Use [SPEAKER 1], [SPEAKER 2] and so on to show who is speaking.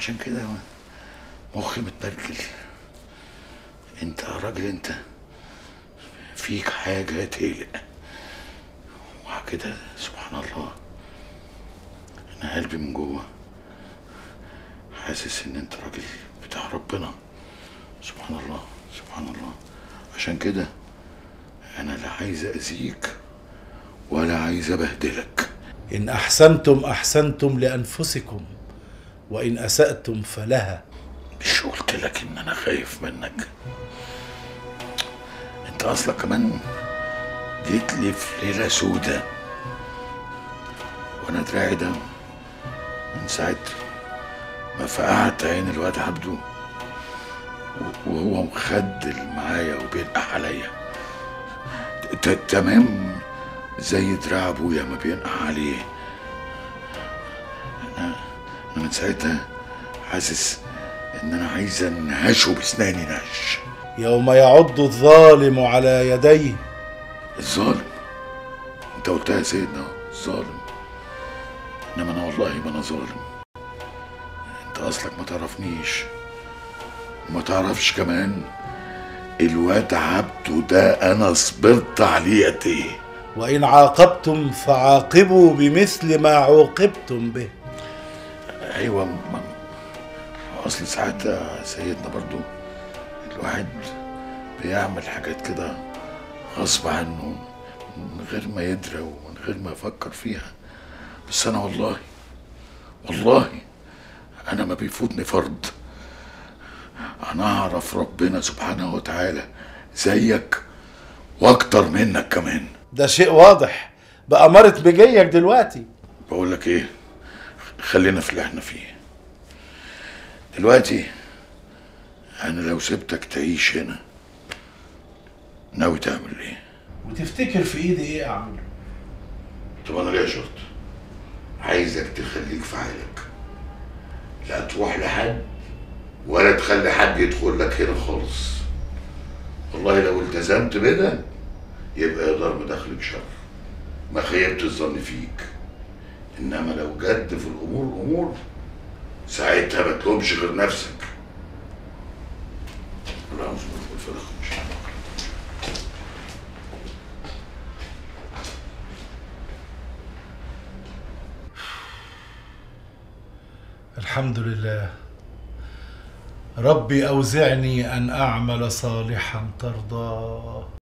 [SPEAKER 1] عشان كده مخي متبرجل انت يا راجل انت فيك حاجة تقلق وكده سبحان الله انا قلبي من جوه حاسس ان انت راجل بتاع ربنا سبحان الله سبحان الله عشان كده انا لا عايز اذيك ولا عايز ابهدلك
[SPEAKER 2] إن أحسنتم أحسنتم لأنفسكم وإن أسأتم فلها
[SPEAKER 1] مش قلت لك ان انا خايف منك انت اصلا كمان جيت لي في ليله سودة وانا دراعي ده من ساعه ما فقعت عين الواد عبده و- وهو مخدل معايا وبينقح عليا ت- تمام زي دراع ابويا ما بينقح عليه انا انا من ساعتها حاسس ان انا عايز انهشه باسناني نهش
[SPEAKER 2] يوم يعض الظالم على يديه
[SPEAKER 1] الظالم انت قلتها يا سيدنا الظالم انما انا والله ما انا ظالم انت اصلك ما تعرفنيش وما تعرفش كمان الواد عبده ده انا صبرت عليه قد ايه
[SPEAKER 2] وإن عاقبتم فعاقبوا بمثل ما عوقبتم به
[SPEAKER 1] ايوه ما اصل ساعات يا سيدنا برضو الواحد بيعمل حاجات كده غصب عنه من غير ما يدرى ومن غير ما يفكر فيها بس انا والله والله انا ما بيفوتني فرض انا اعرف ربنا سبحانه وتعالى زيك واكتر منك كمان
[SPEAKER 2] ده شيء واضح بأمارة بجيك دلوقتي
[SPEAKER 1] بقول لك ايه خلينا في اللي احنا فيه دلوقتي انا لو سبتك تعيش هنا ناوي تعمل ايه
[SPEAKER 2] وتفتكر في ايدي ايه اعمله
[SPEAKER 1] طب انا ليا شرط عايزك تخليك في حالك لا تروح لحد ولا تخلي حد يدخل لك هنا خالص والله لو التزمت بده يبقى يقدر بدخلك شر ما خيبت الظن فيك انما لو جد في الامور امور ساعتها ما تلومش غير نفسك اللهم صل على الفلاح
[SPEAKER 2] الحمد لله ربي أوزعني أن أعمل صالحا ترضاه